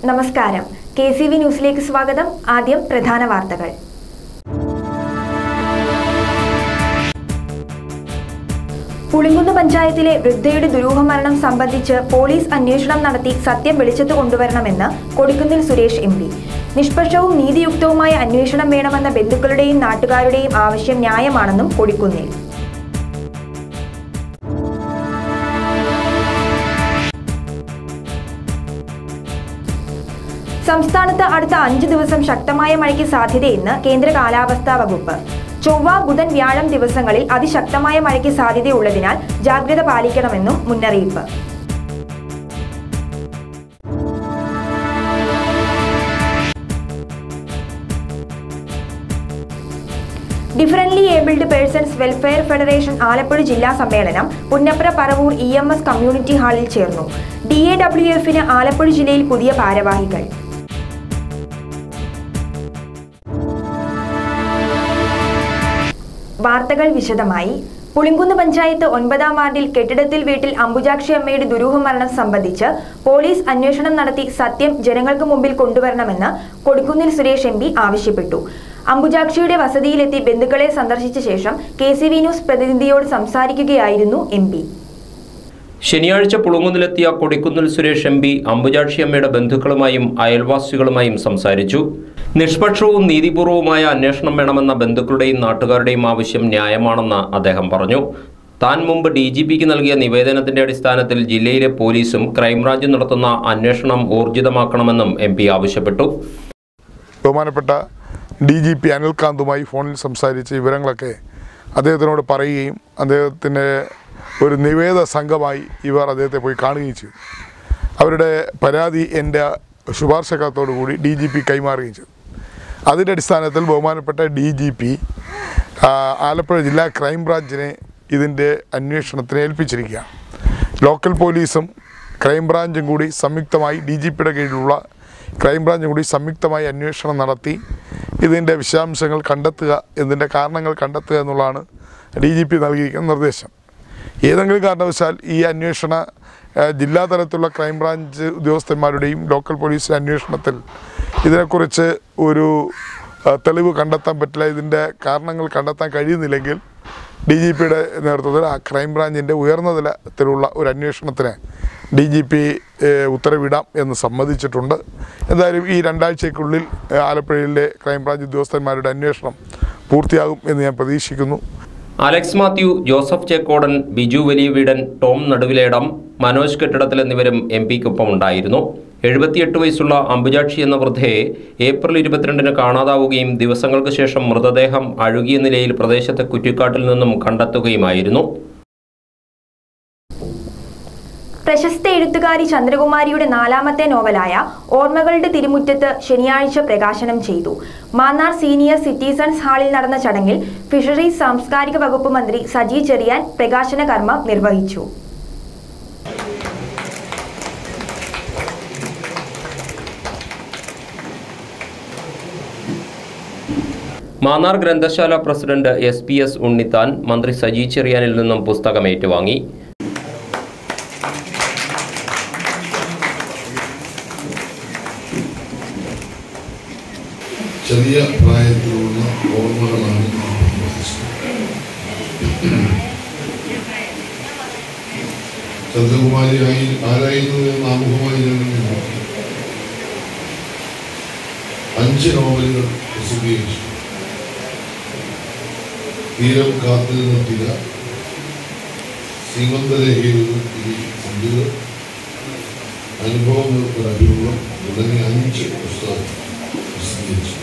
നമസ്കാരം K C V ന്യൂസിലേക്ക് സ്വാഗതം ആദ്യം പ്രധാന വാർത്തകൾ പുളിങ്കുന്ന് പഞ്ചായത്തിലെ വൃദ്ധയുടെ ദുരൂഹമരണം സംബന്ധിച്ച് പോലീസ് അന്വേഷണം നടത്തി സത്യം വെളിച്ചത്ത് കൊണ്ടുവരണമെന്ന് കൊടിക്കുന്നിൽ സുരേഷ് എം പി നിഷ്പക്ഷവും നീതിയുക്തവുമായ അന്വേഷണം വേണമെന്ന ബന്ധുക്കളുടെയും നാട്ടുകാരുടെയും ആവശ്യം ന്യായമാണെന്നും കൊടിക്കുന്നിൽ സംസ്ഥാനത്ത് അടുത്ത അഞ്ച് ദിവസം ശക്തമായ മഴയ്ക്ക് സാധ്യതയെന്ന് കേന്ദ്ര കാലാവസ്ഥാ വകുപ്പ് ചൊവ്വ ബുധൻ വ്യാഴം ദിവസങ്ങളിൽ അതിശക്തമായ മഴയ്ക്ക് സാധ്യതയുള്ളതിനാൽ ജാഗ്രത പാലിക്കണമെന്നും മുന്നറിയിപ്പ് differently abled persons welfare federation Alappuzha ജില്ലാ സമ്മേളനം Punnapra Paravur E M S community ഹാളിൽ ചേർന്നു ഡി എ ഡബ്ല്യു എഫിന് ആലപ്പുഴ ജില്ലയിൽ പുതിയ ഭാരവാഹികൾ വാർത്തകൾ വിശദമായി പുളിങ്കുന്ന് പഞ്ചായത്ത് ഒൻപതാം വാർഡിൽ കെട്ടിടത്തിൽ വീട്ടിൽ അംബുജാക്ഷി അമ്മയുടെ ദുരൂഹ മരണം സംബന്ധിച്ച് പോലീസ് അന്വേഷണം നടത്തി സത്യം ജനങ്ങൾക്ക് മുമ്പിൽ കൊണ്ടുവരണമെന്ന് കൊടിക്കുന്നിൽ സുരേഷ് എം പി ആവശ്യപ്പെട്ടു അംബുജാക്ഷിയുടെ വസതിയിലെത്തി ബന്ധുക്കളെ സന്ദർശിച്ച ശേഷം കെ സി വി ന്യൂസ് പ്രതിനിധിയോട് സംസാരിക്കുകയായിരുന്നു എം പി ശനിയാഴ്ച പുളുങ്ങുന്നിലെത്തിയ കൊടിക്കുന്നിൽ സുരേഷ് എം പി അമ്പുജാക്ഷിയമ്മയുടെ ബന്ധുക്കളുമായും അയൽവാസികളുമായും സംസാരിച്ചു നിഷ്പക്ഷവും നീതിപൂർവവുമായ അന്വേഷണം വേണമെന്ന ബന്ധുക്കളുടെയും നാട്ടുകാരുടെയും ആവശ്യം ന്യായമാണെന്ന് അദ്ദേഹം പറഞ്ഞു താൻ മുമ്പ് ഡി ജി പിക്ക് നൽകിയ നിവേദനത്തിന്റെ അടിസ്ഥാനത്തിൽ ജില്ലയിലെ പോലീസും ക്രൈംബ്രാഞ്ചും നടത്തുന്ന അന്വേഷണം ഊർജിതമാക്കണമെന്നും എം പി ആവശ്യപ്പെട്ടു ബഹുമാനപ്പെട്ട ഡി ജി പി അനിൽകാന്തുമായി ഫോണിൽ സംസാരിച്ച വിവരങ്ങളൊക്കെ അദ്ദേഹത്തിനോട് പറയുകയും അദ്ദേഹത്തിൻ്റെ ഒരു നിവേദ സംഘമായി ഇവർ അദ്ദേഹത്തെ പോയി കാണുകയും ചെയ്തു അവരുടെ പരാതി എൻ്റെ ശുപാർശക്കത്തോടു കൂടി ഡി ജി പി കൈമാറുകയും ചെയ്തു അതിൻ്റെ അടിസ്ഥാനത്തിൽ ബഹുമാനപ്പെട്ട ഡി ജി പി ആലപ്പുഴ ജില്ലാ ക്രൈംബ്രാഞ്ചിനെ ഇതിൻ്റെ അന്വേഷണത്തിന് ഏൽപ്പിച്ചിരിക്കുകയാണ് ലോക്കൽ പോലീസും ക്രൈംബ്രാഞ്ചും കൂടി സംയുക്തമായി ഡി ജി പിയുടെ കീഴിലുള്ള ക്രൈംബ്രാഞ്ചും കൂടി സംയുക്തമായി അന്വേഷണം നടത്തി ഇതിൻ്റെ വിശദാംശങ്ങൾ കണ്ടെത്തുക ഇതിൻ്റെ കാരണങ്ങൾ കണ്ടെത്തുക എന്നുള്ളതാണ് ഡി ജി പി നൽകിയിരിക്കുന്ന നിർദ്ദേശം ഏതെങ്കിലും കാരണവശാൽ ഈ അന്വേഷണ ആ, ജില്ലാ തലത്തിലുള്ള ക്രൈംബ്രാഞ്ച് ഉദ്യോഗസ്ഥന്മാരുടെയും ലോക്കൽ പോലീസിൻ്റെ അന്വേഷണത്തിൽ ഇതിനെക്കുറിച്ച് ഒരു ആ, തെളിവ് കണ്ടെത്താൻ പറ്റില്ല ഇതിൻ്റെ കാരണങ്ങൾ കണ്ടെത്താൻ കഴിയുന്നില്ലെങ്കിൽ ഡി ജി പിയുടെ നേതൃത്വത്തിൽ ആ ക്രൈംബ്രാഞ്ചിൻ്റെ ഉയർന്ന തലത്തിലുള്ള ഒരു അന്വേഷണത്തിന് ഡി ജി പി ഉത്തരവിടാം എന്ന് സമ്മതിച്ചിട്ടുണ്ട് എന്തായാലും ഈ രണ്ടാഴ്ചയ്ക്കുള്ളിൽ ഏ, ആലപ്പുഴയിലെ ക്രൈംബ്രാഞ്ച് ഉദ്യോഗസ്ഥന്മാരുടെ അന്വേഷണം പൂർത്തിയാകും എന്ന് ഞാൻ പ്രതീക്ഷിക്കുന്നു അലക്സ് മാത്യു ജോസഫ് ചേക്കോടൻ ബിജു വലിയ വീടൻ ടോം നടുവിലേടം മനോജ് കെട്ടിടത്തിൽ എന്നിവരും എം പിക്കൊപ്പം ഉണ്ടായിരുന്നു എഴുപത്തിയെട്ട് വയസ്സുള്ള അമ്പുജാക്ഷി എന്ന വൃദ്ധയെ ഏപ്രിൽ ഇരുപത്തിരണ്ടിന് കാണാതാവുകയും ദിവസങ്ങൾക്ക് ശേഷം മൃതദേഹം അഴുകിയ നിലയിൽ പ്രദേശത്തെ കുറ്റിക്കാട്ടിൽ നിന്നും കണ്ടെത്തുകയുമായിരുന്നു പ്രശസ്ത എഴുത്തുകാരി ചന്ദ്രകുമാരിയുടെ നാലാമത്തെ നോവലായ ഓർമ്മകളുടെ തിരുമുറ്റത്ത് ശനിയാഴ്ച പ്രകാശനം ചെയ്തു മാന്നാർ സീനിയർ സിറ്റിസൺസ് ഹാളിൽ നടന്ന ചടങ്ങിൽ ഫിഷറീസ് സാംസ്കാരിക വകുപ്പ് മന്ത്രി സജി ചെറിയാൻ പ്രകാശന കർമ്മം നിർവഹിച്ചു മാന്നാർ ഗ്രന്ഥശാല president S P S Unnithan മന്ത്രി സജി ചെറിയാനിൽ നിന്നും പുസ്തകം ഏറ്റുവാങ്ങി ചെറിയ പ്രായത്തിലുള്ള ഓർമ്മകളാണ് നാം പങ്കുവച്ചത്. ചന്ദ്രകുമാരി ആയി ആരായിരുന്നു എന്ന് ആമുഖമായി ഞാൻ ഇങ്ങനെ നോക്കി അഞ്ച് നോവലുകൾ പ്രസിദ്ധീകരിച്ചു തീരം കാത്തിൽ നിർത്തിയ സീമന്തരേഖയിലും ഇനി അഞ്ചുകൾ അനുഭവങ്ങൾക്ക് അഭിമുഖം തുടങ്ങിയ അഞ്ച് പുസ്തകം പ്രസിദ്ധീകരിച്ചു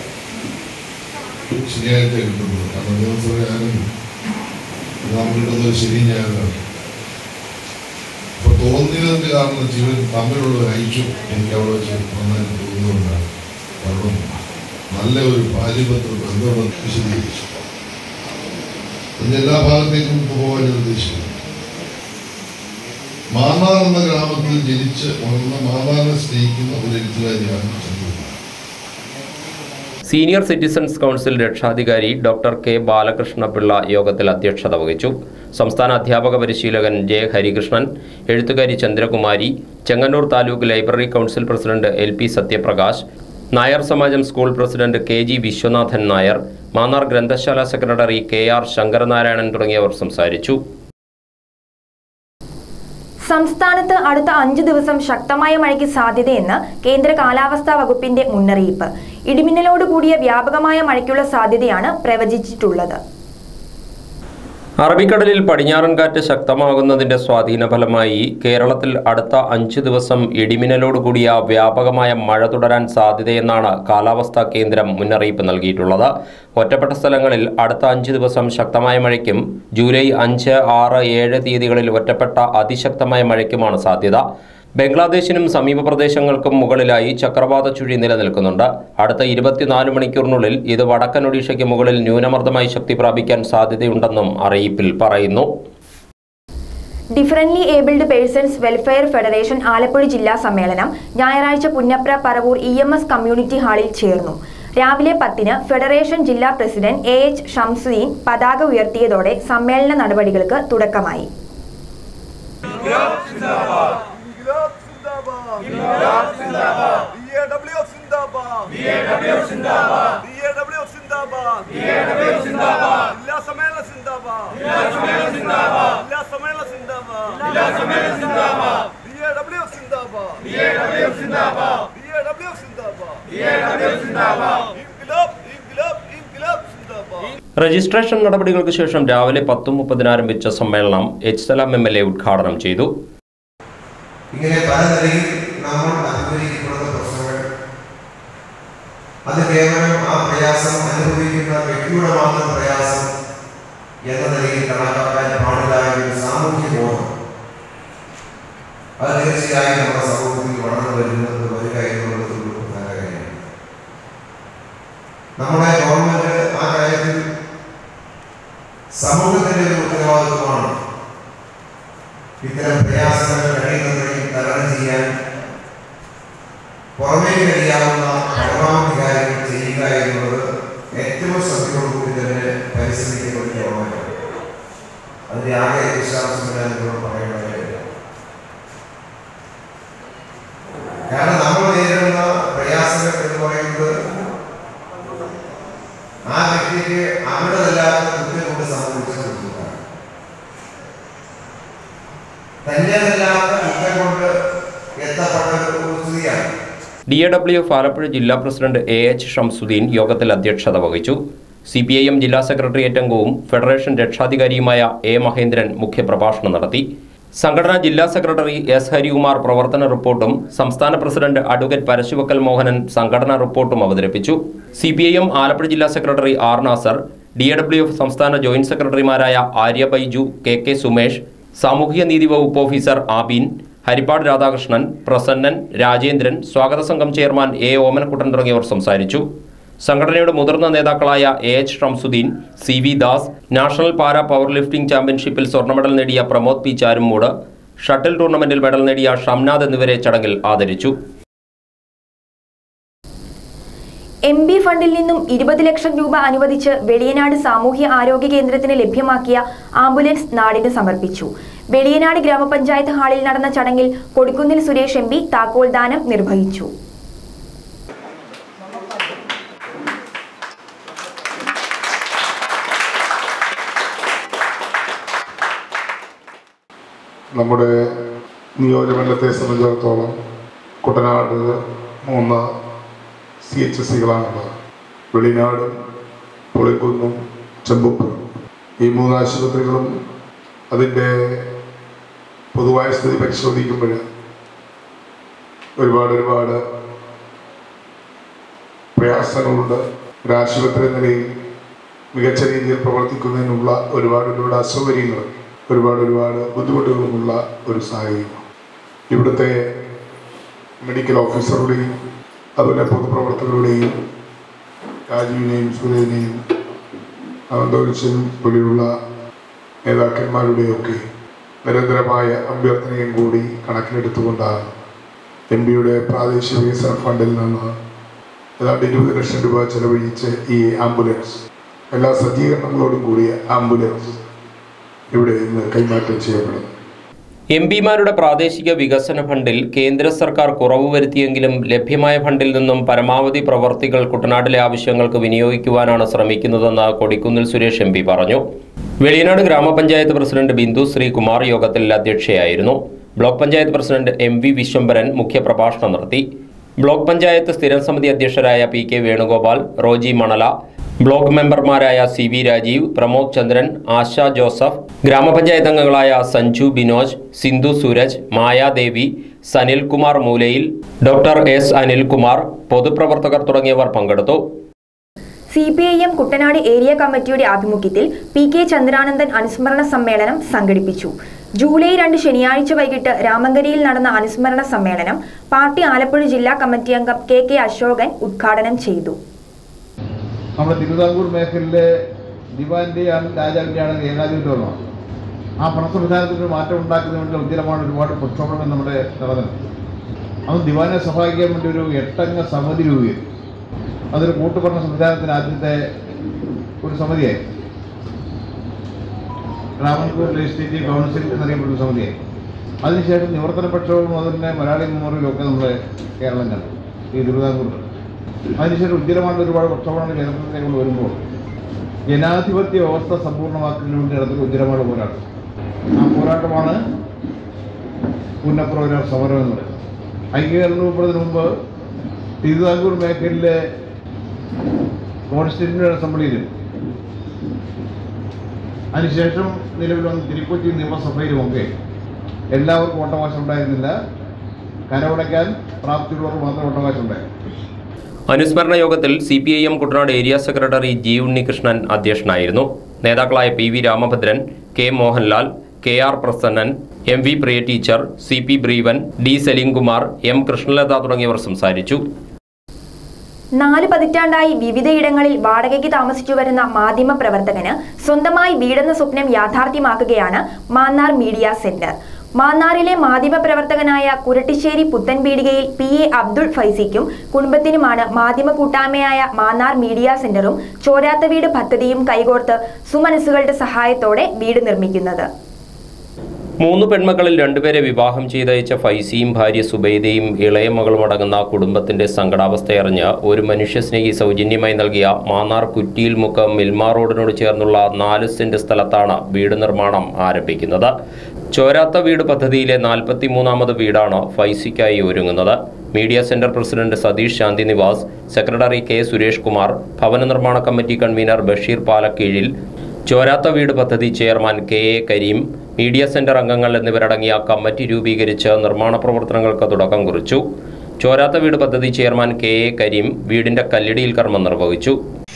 ശനിയാഴ്ച കിട്ടുന്നത് കാരണം നിയമസഭ ആനന്ദം നാം കിട്ടുന്നത് ശനി ഞായറാണ് അപ്പൊ തോന്നിയതിന്റെ കാരണം ജീവൻ തമ്മിലുള്ള ഒരു ഐക്യം എനിക്ക് അവിടെ വെച്ച് നന്നായിട്ട് തോന്നുന്നുണ്ടാണ് കാരണം നല്ല ഒരു ഭാര്യബന്ധ ബന്ധം വിശദീകരിച്ചു അതിന് എല്ലാ ഭാഗത്തേക്കും പോകാൻ ഞാൻ ഉദ്ദേശിക്കുന്നു മാന്നാർ എന്ന ഗ്രാമത്തിൽ ജനിച്ച് വളർന്ന മാതാവിനെ സ്നേഹിക്കുന്ന ഒരു എഴുത്തുകാരിയാണ് ചന്ദ്രകുമാർ സീനിയർ സിറ്റിസൺസ് കൗൺസിൽ രക്ഷാധികാരി ഡോക്ടർ കെ ബാലകൃഷ്ണപിള്ള യോഗത്തിൽ അധ്യക്ഷത വഹിച്ചു സംസ്ഥാന അധ്യാപക പരിശീലകൻ ജെ ഹരികൃഷ്ണൻ എഴുത്തുകാരി Chandrakumari Chengannur taluk library council president L P Satyaprakash Nair Samajam school president K G Viswanathan Nair Mannar ഗ്രന്ഥശാല സെക്രട്ടറി കെ ആർ ശങ്കരനാരായണൻ തുടങ്ങിയവർ സംസാരിച്ചു സംസ്ഥാനത്ത് അടുത്ത അഞ്ചു ദിവസം ശക്തമായ മഴയ്ക്ക് സാധ്യതയെന്ന് കേന്ദ്ര കാലാവസ്ഥാ വകുപ്പിന്റെ മുന്നറിയിപ്പ് ഇടിമിന്നലോട് കൂടിയ വ്യാപകമായ മഴയ്ക്കുള്ള സാധ്യതയാണ് പ്രവചിച്ചിട്ടുള്ളത് അറബിക്കടലിൽ പടിഞ്ഞാറൻ കാറ്റ് ശക്തമാകുന്നതിന്റെ സ്വാധീന ഫലമായി കേരളത്തിൽ അടുത്ത അഞ്ച് ദിവസം ഇടിമിന്നലോട് കൂടിയ വ്യാപകമായ മഴ തുടരാൻ സാധ്യതയെന്നാണ് കാലാവസ്ഥാ കേന്ദ്രം മുന്നറിയിപ്പ് നൽകിയിട്ടുള്ളത് ഒറ്റപ്പെട്ട സ്ഥലങ്ങളിൽ അടുത്ത അഞ്ച് ദിവസം ശക്തമായ മഴയ്ക്കും ജൂലൈ അഞ്ച് ആറ് ഏഴ് തീയതികളിൽ ഒറ്റപ്പെട്ട അതിശക്തമായ മഴയ്ക്കുമാണ് സാധ്യത ബംഗ്ലാദേശിനും സമീപ പ്രദേശങ്ങൾക്കും മുകളിലായി ചക്രവാത ചുഴി നിലനിൽക്കുന്നുണ്ട് അടുത്ത ഇരുപത്തിനാല് മണിക്കൂറിനുള്ളിൽ ഇത് വടക്കൻ ഒഡീഷയ്ക്ക് മുകളിൽ ന്യൂനമർദ്ദമായി ശക്തി പ്രാപിക്കാൻ സാധ്യതയുണ്ടെന്നും അറിയിപ്പിൽ പറയുന്നു differently abled persons welfare federation Alappuzha ജില്ലാ സമ്മേളനം ഞായറാഴ്ച Punnapra Paravur E M S community ഹാളിൽ ചേർന്നു രാവിലെ പത്തിന് ഫെഡറേഷൻ ജില്ലാ പ്രസിഡന്റ് എ എച്ച് ഷംസുദ്ദീൻ പതാക ഉയർത്തിയതോടെ സമ്മേളന നടപടികൾക്ക് തുടക്കമായി ഇൻക്ലാബ് സിന്ദാബാദ് ഇൻക്ലാബ് സിന്ദാബാദ് DAW സിന്ദാബാദ് DAW സിന്ദാബാദ് DAW സിന്ദാബാദ് DAW സിന്ദാബാദ് ജില്ലാ സമ്മേളന സിന്ദാബാദ് ജില്ലാ സമ്മേളന സിന്ദാബാദ് ജില്ലാ സമ്മേളന സിന്ദാബാദ് ജില്ലാ സമ്മേളന സിന്ദാബാദ് DAW സിന്ദാബാദ് DAW സിന്ദാബാദ് DAW സിന്ദാബാദ് DAW സിന്ദാബാദ് ഇൻക്ലാബ് ഇൻക്ലാബ് ഇൻക്ലാബ് സിന്ദാബാദ് രജിസ്ട്രേഷൻ നടപടികൾക്ക് ശേഷം രാവിലെ പത്ത് മുപ്പതിന് ആരംഭിച്ച സമ്മേളനം H Salam M L A ഉദ്ഘാടനം ചെയ്തു ഇങ്ങനെ പല നിലയിൽ നമ്മൾ അഭിമുഖീകരിക്കുന്ന പ്രശ്നങ്ങൾ അത് കേവലം ആ പ്രയാസം അനുഭവിക്കുന്ന വ്യക്തിയുടെ മാത്രം പ്രയാസം എന്ന നിലയിൽ കണക്കാക്കാൻ പാടില്ല എന്നൊരു സാമൂഹ്യ ബോധം അത് തീർച്ചയായും നമ്മുടെ സമൂഹത്തിൽ വളർന്നു വരുന്നത് വരിക എന്നുള്ളത് ഒരു നല്ല കാര്യമാണ് നമ്മുടെ ഗവൺമെന്റ് ആ കാര്യത്തിൽ സമൂഹത്തിന്റെ ഒരു ഉത്തരവാദിത്വമാണ് ഇത്തരം പ്രയാസങ്ങൾ കഴിയുന്നവരെയും തരണം ചെയ്യാൻ പുറമേ കഴിയാവുന്ന പരമാവധി കാര്യങ്ങൾ ചെയ്യുക എന്നുള്ളത് ഏറ്റവും ശ്രദ്ധയോടുകൂടി തന്നെ പരിശ്രമിക്കുന്ന ഒരു ഗവൺമെന്റ് അതിന്റെ ആകെ വിശ്വാസമില്ല എന്നോട് പറയേണ്ട കാര്യമില്ല കാരണം നമ്മൾ നേരിടുന്ന പ്രയാസങ്ങൾ എന്ന് പറയുന്നത് ആ വ്യക്തിക്ക് അവരുടേതല്ലാത്ത കുറ്റം കൊണ്ട് സംഭവിച്ചിട്ടുള്ളതാണ് തന്റേതല്ലാത്ത കുറ്റം കൊണ്ട് എത്തപ്പെട്ട ഒരു സ്ത്രീയാണ് D A W F Alappuzha ജില്ലാ പ്രസിഡന്റ് എ എച്ച് ഷംസുദ്ദീൻ യോഗത്തിൽ അധ്യക്ഷത വഹിച്ചു സി പി ഐ എം ജില്ലാ സെക്രട്ടേറിയറ്റ് അംഗവും ഫെഡറേഷൻ രക്ഷാധികാരിയുമായ എ മഹേന്ദ്രൻ മുഖ്യപ്രഭാഷണം നടത്തി സംഘടനാ ജില്ലാ സെക്രട്ടറി എസ് ഹരികുമാർ പ്രവർത്തന റിപ്പോർട്ടും സംസ്ഥാന പ്രസിഡന്റ് അഡ്വക്കേറ്റ് പരശുവക്കൽ മോഹനൻ സംഘടനാ റിപ്പോർട്ടും അവതരിപ്പിച്ചു C P I M Alappuzha ജില്ലാ secretary R Nasar D A W F സംസ്ഥാന ജോയിന്റ് സെക്രട്ടറിമാരായ ആര്യ ബൈജു കെ കെ സുമേഷ് സാമൂഹിക നീതി വകുപ്പ് ഓഫീസർ ആബീൻ ഹരിപ്പാട് രാധാകൃഷ്ണൻ പ്രസന്നൻ രാജേന്ദ്രൻ സ്വാഗത സംഘം ചെയർമാൻ എ ഓമനക്കുട്ടൻ തുടങ്ങിയവർ സംസാരിച്ചു സംഘടനയുടെ മുതിർന്ന നേതാക്കളായ A H Shamsuddin C V Das national para power lifting ചാമ്പ്യൻഷിപ്പിൽ സ്വർണ്ണ മെഡൽ നേടിയ പ്രമോദ് പി ചാരുമൂട് ഷട്ടിൽ ടൂർണമെന്റിൽ മെഡൽ നേടിയ ഷംനാദ് എന്നിവരെ ചടങ്ങിൽ ആദരിച്ചു എം ബി ഫണ്ടിൽ നിന്നും ഇരുപത് ലക്ഷം രൂപ അനുവദിച്ച് വെളിയനാട് സാമൂഹ്യ ആരോഗ്യ കേന്ദ്രത്തിന് ലഭ്യമാക്കിയ ആംബുലൻസ് നാടിന് സമർപ്പിച്ചു വെളിയനാട് ഗ്രാമപഞ്ചായത്ത് ഹാളിൽ നടന്ന ചടങ്ങിൽ കൊടിക്കുന്നിൽ സുരേഷ് എം പി താക്കോൽദാനം നിർവഹിച്ചു നമ്മുടെ നിയോജകമണ്ഡലത്തെ സംബന്ധിച്ചിടത്തോളം കുട്ടനാട് മൂന്ന് സി എച്ച് എസ് സികളാണുള്ളത് വെളിനാടും പുളിക്കുന്നും ചെമ്പുപ്പും ഈ മൂന്ന് ആശുപത്രികളും അതിൻ്റെ പൊതുവായ സ്ഥിതി പരിശോധിക്കുമ്പോൾ ഒരുപാട് ഒരുപാട് പ്രയാസങ്ങളുണ്ട് ഒരു ആശുപത്രി എന്ന നിലയിൽ മികച്ച രീതിയിൽ പ്രവർത്തിക്കുന്നതിനുള്ള ഒരുപാട് ഒരുപാട് അസൗകര്യങ്ങൾ ഒരുപാട് ഒരുപാട് ബുദ്ധിമുട്ടുകളുമുള്ള ഒരു സാഹചര്യം ഇവിടുത്തെ മെഡിക്കൽ ഓഫീസറുടെയും അതുപോലെ പൊതുപ്രവർത്തകരുടെയും രാജീവിനെയും സുരേനെയും അനന്തോരിച്ചനും പോലെയുള്ള നേതാക്കന്മാരുടെയൊക്കെ നിരന്തരമായ അഭ്യർത്ഥനയും കൂടി കണക്കിലെടുത്തുകൊണ്ടാണ് എം പിയുടെ പ്രാദേശിക വികസന ഫണ്ടിൽ നിന്ന് ഏതാണ്ട് ഇരുപത് ലക്ഷം രൂപ ചെലവഴിച്ച് ഈ ആംബുലൻസ് എല്ലാ സജ്ജീകരണങ്ങളോടും കൂടിയ ആംബുലൻസ് ഇവിടെ ഇന്ന് കൈമാറ്റം ചെയ്യപ്പെടും എം പിമാരുടെ പ്രാദേശിക വികസന ഫണ്ടിൽ കേന്ദ്ര സർക്കാർ കുറവ് വരുത്തിയെങ്കിലും ലഭ്യമായ ഫണ്ടിൽ നിന്നും പരമാവധി പ്രവർത്തികൾ കുട്ടനാട്ടിലെ ആവശ്യങ്ങൾക്ക് വിനിയോഗിക്കുവാനാണ് ശ്രമിക്കുന്നതെന്ന് കൊടിക്കുന്നിൽ സുരേഷ് എം പി പറഞ്ഞു വെളിയനാട് ഗ്രാമപഞ്ചായത്ത് പ്രസിഡന്റ് ബിന്ദു ശ്രീകുമാർ യോഗത്തിൽ അധ്യക്ഷയായിരുന്നു block panchayat president M V Viswambharan മുഖ്യപ്രഭാഷണം നടത്തി ബ്ലോക്ക് പഞ്ചായത്ത് സ്ഥിരം സമിതി അധ്യക്ഷരായ P K Venugopal Roji Manala block മെമ്പർമാരായ സി വി രാജീവ് പ്രമോദ് ചന്ദ്രൻ ആശ ജോസഫ് ഗ്രാമപഞ്ചായത്ത് അംഗങ്ങളായ സഞ്ജു ബിനോജ് സിന്ധു സൂരജ് മായാദേവി സനിൽകുമാർ മൂലയിൽ ഡോക്ടർ എസ് അനിൽകുമാർ പൊതുപ്രവർത്തകർ തുടങ്ങിയവർ പങ്കെടുത്തു C P I M Kuttanad area കമ്മിറ്റിയുടെ ആഭിമുഖ്യത്തിൽ പി കെ ചന്ദ്രാനന്ദൻ അനുസ്മരണ സമ്മേളനം സംഘടിപ്പിച്ചു ജൂലൈ രണ്ട് ശനിയാഴ്ച വൈകിട്ട് രാമങ്കരിയിൽ നടന്ന അനുസ്മരണ സമ്മേളനം പാർട്ടി ആലപ്പുഴ ജില്ലാ കമ്മിറ്റി അംഗം കെ കെ അശോകൻ ഉദ്ഘാടനം ചെയ്തു നമ്മുടെ തിരുവിതാംകൂർ മേഖലയിലെ ദിവാന്റെയാണ് രാജാവിൻ്റെയാണ് ഏകാധിപത്യമാണ് ആ ഭരണ സംവിധാനത്തിന് ഒരു മാറ്റം ഉണ്ടാക്കുന്നതിന് വേണ്ടി ഉജ്ജ്വലமான ഒരുപാട് പ്രക്ഷോഭങ്ങൾ നമ്മുടെ നടന്നത് അന്ന് ദിവാനെ സഹായിക്കാൻ വേണ്ടി ഒരു എട്ടംഗ സമിതി രൂപീകരിച്ചു അതൊരു കൂട്ടുഭരണ സംവിധാനത്തിന് ആദ്യത്തെ ഒരു സമിതിയായി ട്രാവൻകൂർ ലെജിസ്ലേറ്റീവ് കൗൺസിൽ എന്നറിയപ്പെടുന്ന സമിതിയായി അതിനുശേഷം നിവർത്തന പ്രക്ഷോഭം അതിൻ്റെ മലയാളി മെമ്മോറിയലും ഒക്കെ നമ്മുടെ കേരളം കണ്ടു ഈ തിരുവിതാംകൂർ അതിനുശേഷം ഉജ്ജ്വലമായ ഒരുപാട് പ്രക്ഷോഭങ്ങൾ കേരളത്തിലേക്ക് വരുമ്പോൾ ജനാധിപത്യ വ്യവസ്ഥ സമ്പൂർണ്ണമാക്കുന്നതിന് വേണ്ടി നടത്തുന്ന ഉജ്ജ്വലമായ പോരാട്ടം ആ പോരാട്ടമാണ് പുന്നപ്രവര സമരം എന്ന് പറയുന്നത് ഐക്യകരണം രൂപപ്പെടുന്നതിന് മുമ്പ് തിരുവിതാംകൂർ മേഖലയിലെ കോൺസ്റ്റിറ്റ്യൂന്റ് അസംബ്ലിയിലും അതിനുശേഷം നിലവിൽ വന്ന തിരുക്കൊച്ചി നിയമസഭയിലുമൊക്കെ എല്ലാവർക്കും വോട്ടവകാശം ഉണ്ടായിരുന്നില്ല കരമടയ്ക്കാൻ പ്രാപ്തിയുള്ളവർക്ക് മാത്രം വോട്ടവകാശം ഉണ്ടായിരുന്നു അനുസ്മരണ യോഗത്തിൽ C P I M Kuttanad area secretary G Unnikrishnan അധ്യക്ഷനായിരുന്നു നേതാക്കളായ P V Ramabhadran K Mohanlal K R Prasannan M V Priya teacher C P Breevan D Salimkumar M Krishnalatha തുടങ്ങിയവർ സംസാരിച്ചു നാല് പതിറ്റാണ്ടായി വിവിധയിടങ്ങളിൽ വാടകയ്ക്ക് താമസിച്ചു വരുന്ന മാധ്യമ പ്രവർത്തകന് സ്വന്തമായി വീടെന്ന സ്വപ്നം യാഥാർത്ഥ്യമാക്കുകയാണ് മാന്നാർ മീഡിയ സെന്റർ മാന്നാറിലെ മാധ്യമ പ്രവർത്തകനായ കുരട്ടിശ്ശേരി പുത്തൻപീടികയിൽ പി എ അബ്ദുൾ ഫൈസിക്കും കുടുംബത്തിനുമാണ് മാധ്യമ കൂട്ടായ്മയായ മാന്നാർ മീഡിയ സെന്ററും ചോരാത്ത വീട് പദ്ധതിയും കൈകോർത്ത് സുമനസ്സുകളുടെ സഹായത്തോടെ വീട് നിർമ്മിക്കുന്നത് മൂന്ന് പെൺമക്കളിൽ രണ്ടുപേരെ വിവാഹം ചെയ്തയച്ച ഫൈസിയും ഭാര്യ സുബൈദയും ഇളയ മകളും അടങ്ങുന്ന കുടുംബത്തിന്റെ സങ്കടാവസ്ഥയറിഞ്ഞ് ഒരു മനുഷ്യസ്നേഹി സൗജന്യമായി നൽകിയ മാന്നാർ കുറ്റിയിൽ മുക്കം മിൽമ റോഡിനോട് ചേർന്നുള്ള നാല് സെന്റ് സ്ഥലത്താണ് വീട് നിർമ്മാണം ആരംഭിക്കുന്നത് ചോരാത്ത വീട് പദ്ധതിയിലെ നാൽപ്പത്തിമൂന്നാമത് വീടാണ് ഫൈസിക്കായി ഒരുങ്ങുന്നത് media centre president Satheesh Shanti Nivas secretary K Suresh Kumar ഭവന നിർമ്മാണ കമ്മിറ്റി കൺവീനർ ബഷീർ പാലക്കീഴിൽ ചോരാത്ത വീട് പദ്ധതി chairman K A Kareem media centre അംഗങ്ങൾ എന്നിവരടങ്ങിയ കമ്മിറ്റി രൂപീകരിച്ച് നിർമ്മാണ പ്രവർത്തനങ്ങൾക്ക് തുടക്കം കുറിച്ചു ചോരാത്ത വീട് പദ്ധതി ചെയർമാൻ കെ എ കരീം വീടിന്റെ കല്ലിടിയിൽ കർമ്മം നിർവഹിച്ചു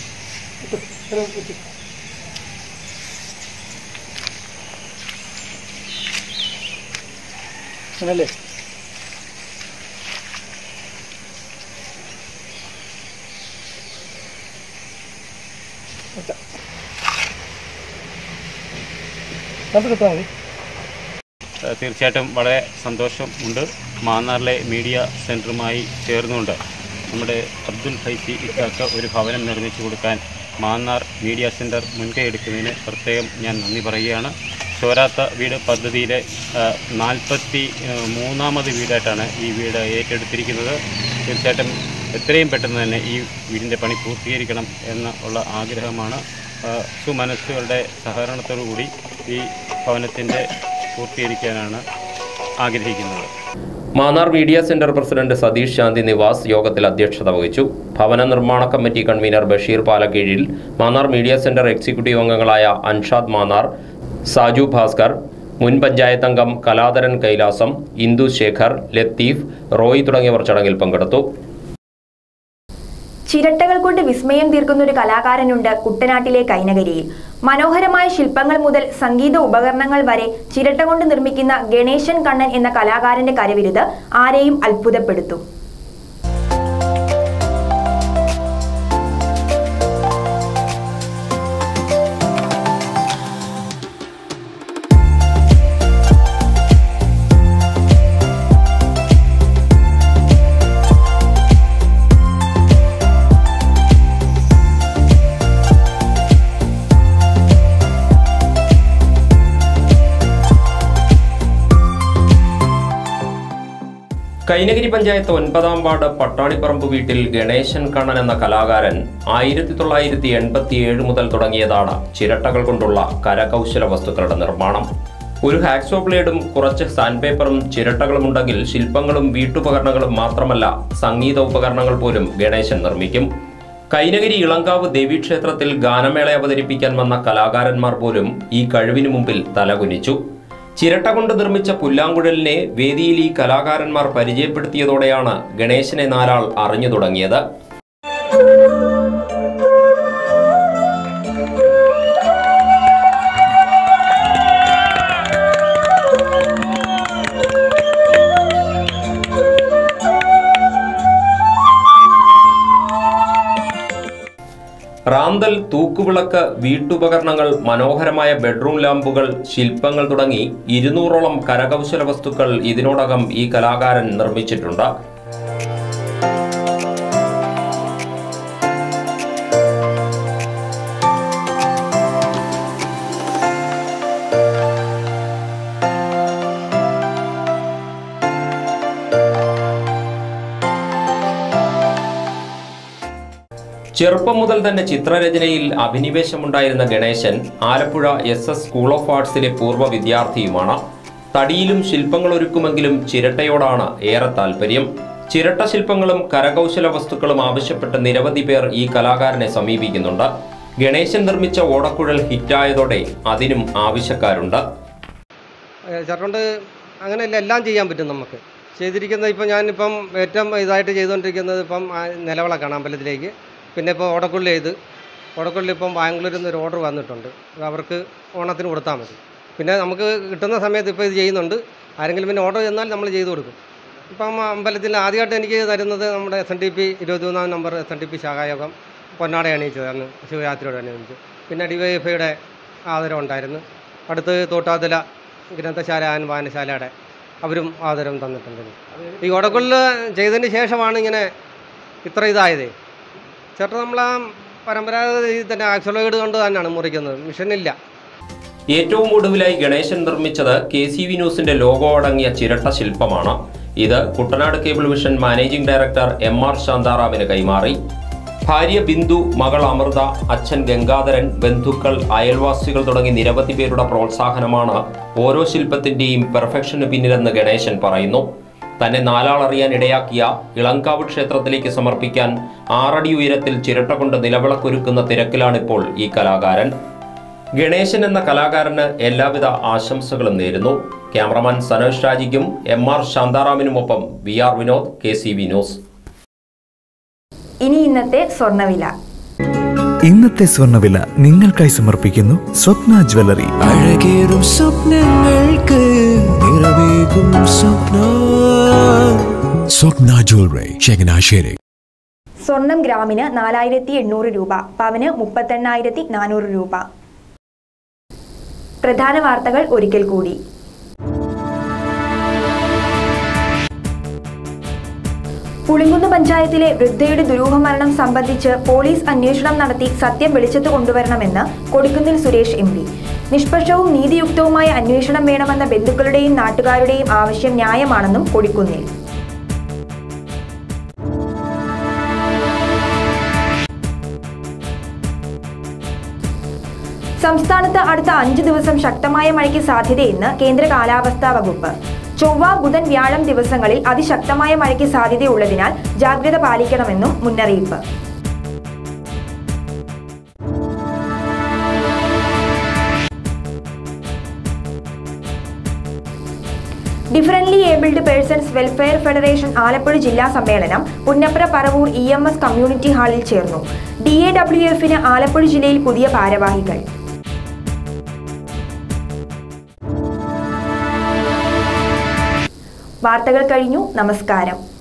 ഏഹ് തീർച്ചയായിട്ടും വളരെ സന്തോഷം ഉണ്ട് മാന്നാറിലെ മീഡിയ സെൻറ്ററുമായി ചേർന്നുകൊണ്ട് നമ്മുടെ അബ്ദുൽ ഫൈസി ഇക്കാക്ക് ഒരു ഭവനം നിർമ്മിച്ചു കൊടുക്കാൻ മാന്നാർ മീഡിയ സെൻറ്റർ മുൻകൈ എടുക്കുന്നതിന് പ്രത്യേകം ഞാൻ നന്ദി പറയുകയാണ് ചോരാത്ത വീട് പദ്ധതിയിലെ ഏഹ്, നാൽപ്പത്തി ഏഹ്, മൂന്നാമത് വീടായിട്ടാണ് ഈ വീട് ഏറ്റെടുത്തിരിക്കുന്നത് തീർച്ചയായിട്ടും എത്രയും പെട്ടെന്ന് തന്നെ ഈ വീടിൻ്റെ പണി പൂർത്തീകരിക്കണം എന്ന് ഉള്ള ആഗ്രഹമാണ് ഏഹ്, സുമനസ്സുകളുടെ സഹകരണത്തോടു കൂടി ഈ ഭവനത്തിൻ്റെ പൂർത്തീകരിക്കാനാണ് ആഗ്രഹിക്കുന്നത് Mannar media centre president Satheesh Shanti Nivas യോഗത്തിൽ അധ്യക്ഷത വഹിച്ചു ഭവന നിർമ്മാണ committee convener Basheer Palakkeezhil Mannar media centre executive അംഗങ്ങളായ അൻഷാദ് മാന്നാർ സാജു ഭാസ്കർ മുൻ പഞ്ചായത്ത് അംഗം കലാധരൻ കൈലാസം ഇന്ദു ശേഖർ ലത്തീഫ് റോയ് തുടങ്ങിയവർ ചടങ്ങിൽ പങ്കെടുത്തു ചിരട്ടകൾ കൊണ്ട് വിസ്മയം തീർക്കുന്ന ഒരു കലാകാരനുണ്ട് കുട്ടനാട്ടിലെ കൈനകരിയിൽ മനോഹരമായ ശില്പങ്ങൾ മുതൽ സംഗീത ഉപകരണങ്ങൾ വരെ ചിരട്ട കൊണ്ട് നിർമ്മിക്കുന്ന ഗണേശൻ കണ്ണൻ എന്ന കലാകാരന്റെ കരവിരുത് ആരെയും അത്ഭുതപ്പെടുത്തും കൈനഗിരി പഞ്ചായത്ത് ഒൻപതാം വാർഡ് പട്ടാണിപ്പറമ്പ് വീട്ടിൽ ഗണേശൻ കണ്ണൻ എന്ന കലാകാരൻ ആയിരത്തി തൊള്ളായിരത്തി എൺപത്തി ഏഴ് മുതൽ തുടങ്ങിയതാണ് ചിരട്ടകൾ കൊണ്ടുള്ള കരകൗശല വസ്തുക്കളുടെ നിർമ്മാണം ഒരു ഹാക്സോ ബ്ലേഡും കുറച്ച് സാൻഡ് പേപ്പറും ചിരട്ടകളും ഉണ്ടെങ്കിൽ ശില്പങ്ങളും വീട്ടുപകരണങ്ങളും മാത്രമല്ല സംഗീത ഉപകരണങ്ങൾ പോലും ഗണേശൻ നിർമ്മിക്കും കൈനഗിരി ഇളങ്കാവ് ദേവീക്ഷേത്രത്തിൽ ഗാനമേള അവതരിപ്പിക്കാൻ വന്ന കലാകാരന്മാർ പോലും ഈ കഴിവിനു മുമ്പിൽ തലകുനിച്ചു ചിരട്ട കൊണ്ട് നിർമ്മിച്ച പുല്ലാങ്കുഴലിനെ വേദിയിൽ ഈ കലാകാരന്മാർ പരിചയപ്പെടുത്തിയതോടെയാണ് ഗണേശനെ നാലാൾ അറിഞ്ഞു തുടങ്ങിയത് റാന്തൽ തൂക്കുവിളക്ക് വീട്ടുപകരണങ്ങൾ മനോഹരമായ ബെഡ്റൂം ലാമ്പുകൾ ശില്പങ്ങൾ തുടങ്ങി ഇരുന്നൂറോളം കരകൗശല വസ്തുക്കൾ ഇതിനോടകം ഈ കലാകാരൻ നിർമ്മിച്ചിട്ടുണ്ട് ചെറുപ്പം മുതൽ തന്നെ ചിത്രരചനയിൽ അഭിനിവേശമുണ്ടായിരുന്ന Ganesan Alappuzha S S school of ആർട്സിലെ പൂർവ്വ വിദ്യാർത്ഥിയുമാണ് തടിയിലും ശില്പങ്ങൾ ഒരുക്കുമെങ്കിലും ചിരട്ടയോടാണ് ഏറെ താല്പര്യം ചിരട്ട ശില്പങ്ങളും കരകൗശല വസ്തുക്കളും ആവശ്യപ്പെട്ട് നിരവധി പേർ ഈ കലാകാരനെ സമീപിക്കുന്നുണ്ട് ഗണേശൻ നിർമ്മിച്ച ഓടക്കുഴൽ ഹിറ്റായതോടെ അതിനും ആവശ്യക്കാരുണ്ട് ചേട്ടനുണ്ട് അങ്ങനെയല്ല എല്ലാം ചെയ്യാൻ പറ്റും നമുക്ക് ചെയ്തിരിക്കുന്നത് ഇപ്പം ഞാനിപ്പം ഏറ്റവും ഇതായിട്ട് ചെയ്തുകൊണ്ടിരിക്കുന്നത് ഇപ്പം ആ നിലവിളക്കാണ് അമ്പലത്തിലേക്ക് പിന്നെ ഇപ്പോൾ ഓടക്കുള്ളി ചെയ്ത് ഓടക്കുള്ളി ഇപ്പം ബാംഗ്ലൂരിൽ നിന്ന് ഒരു ഓർഡർ വന്നിട്ടുണ്ട് അത് അവർക്ക് ഓണത്തിന് കൊടുത്താൽ മതി പിന്നെ നമുക്ക് കിട്ടുന്ന സമയത്ത് ഇപ്പോൾ ഇത് ചെയ്യുന്നുണ്ട് ആരെങ്കിലും പിന്നെ ഓർഡർ ചെന്നാൽ നമ്മൾ ചെയ്തു കൊടുക്കും ഇപ്പം അമ്പലത്തിൽ ആദ്യമായിട്ട് എനിക്ക് തരുന്നത് നമ്മുടെ എസ് എൻ ടി പി ഇരുപത്തിമൂന്നാം number S N T P ശാഖായോഗം പൊന്നാട അണിയിച്ചു അന്ന് ശിവരാത്രിയോട് അനുബന്ധിച്ച് പിന്നെ ഡി വൈ എഫ് ഐയുടെ ആദരം ഉണ്ടായിരുന്നു അടുത്ത് തോട്ടാതില ഗ്രന്ഥശാല ആൻഡ് വായനശാലയുടെ അവരും ആദരം തന്നിട്ടുണ്ട് ഈ ഓടക്കുള്ളിൽ ചെയ്തതിന് ശേഷമാണ് ഇങ്ങനെ ഇത്ര ഇതായത് ചേട്ടൻ നമ്മൾ ആ പരമ്പരാഗത രീതിയിൽ തന്നെ ആക്സലോയിഡ് കൊണ്ട് തന്നെയാണ് മുറിക്കുന്നത് മിഷനില്ല ഏറ്റവും ഒടുവിലായി ഗണേശൻ നിർമ്മിച്ചത് കെ സി വി ന്യൂസിന്റെ ലോഗോ അടങ്ങിയ ചിരട്ട ശില്പമാണ് ഇത് Kuttanad cable vision managing director M R ശാന്താറാമിന് കൈമാറി ഭാര്യ ബിന്ദു മകൾ അമൃത അച്ഛൻ ഗംഗാധരൻ ബന്ധുക്കൾ അയൽവാസികൾ തുടങ്ങി നിരവധി പേരുടെ പ്രോത്സാഹനമാണ് ഓരോ ശില്പത്തിന്റെയും പെർഫെക്ഷന് പിന്നിലെന്ന് ഗണേശൻ പറയുന്നു തന്നെ നാലാൾ അറിയാൻ ഇടയാക്കിയ ഇളങ്കാവ് ക്ഷേത്രത്തിലേക്ക് സമർപ്പിക്കാൻ ആറടി ഉയരത്തിൽ ചിരട്ട കൊണ്ട് നിലവിളക്കൊരുക്കുന്ന തിരക്കിലാണിപ്പോൾ ഈ കലാകാരൻ ഗണേശൻ എന്ന കലാകാരന് എല്ലാവിധ ആശംസകളും നേരുന്നു ക്യാമറമാൻ സനോജ് ഷാജിക്കും എം ആർ ശാന്താറാമിനുമൊപ്പം V R Vinod K C V news ഇനി ഇന്നത്തെ സ്വർണ്ണവില ഇന്നത്തെ സ്വർണ്ണവില നിങ്ങൾക്കായി സമർപ്പിക്കുന്നു സ്വപ്ന ജ്വല്ലറി അഴകേറും സ്വപ്നങ്ങൾക്ക് നിറവേകും സ്വപ്ന സ്വപ്ന ജ്വല്ലറി ചങ്ങനാശ്ശേരി സ്വർണം ഗ്രാമിന് നാലായിരത്തി എണ്ണൂറ് രൂപ പവന് മുപ്പത്തെണ്ണായിരത്തി നാനൂറ് രൂപ പ്രധാന വാർത്തകൾ ഒരിക്കൽ കൂടി പുളിങ്കുന്ന് പഞ്ചായത്തിലെ വൃദ്ധയുടെ ദുരൂഹമരണം സംബന്ധിച്ച് പോലീസ് അന്വേഷണം നടത്തി സത്യം വെളിച്ചത്ത് കൊണ്ടുവരണമെന്ന് കൊടിക്കുന്നിൽ സുരേഷ് എം പി നിഷ്പക്ഷവും നീതിയുക്തവുമായ അന്വേഷണം വേണമെന്ന ബന്ധുക്കളുടെയും നാട്ടുകാരുടെയും ആവശ്യം ന്യായമാണെന്നും കൊടിക്കുന്നിൽ സംസ്ഥാനത്ത് അടുത്ത അഞ്ചു ദിവസം ശക്തമായ മഴയ്ക്ക് സാധ്യതയെന്ന് കേന്ദ്ര കാലാവസ്ഥാ വകുപ്പ് ചൊവ്വ ബുധൻ വ്യാഴം ദിവസങ്ങളിൽ അതിശക്തമായ മഴയ്ക്ക് സാധ്യതയുള്ളതിനാൽ ജാഗ്രത പാലിക്കണമെന്നും മുന്നറിയിപ്പ് differently abled persons welfare federation Alappuzha ജില്ലാ സമ്മേളനം Punnapra Paravur E M S community ഹാളിൽ ചേർന്നു ഡി എ ഡബ്ല്യു എഫിന് ആലപ്പുഴ ജില്ലയിൽ പുതിയ ഭാരവാഹികൾ വാർത്തകൾ കഴിഞ്ഞു നമസ്കാരം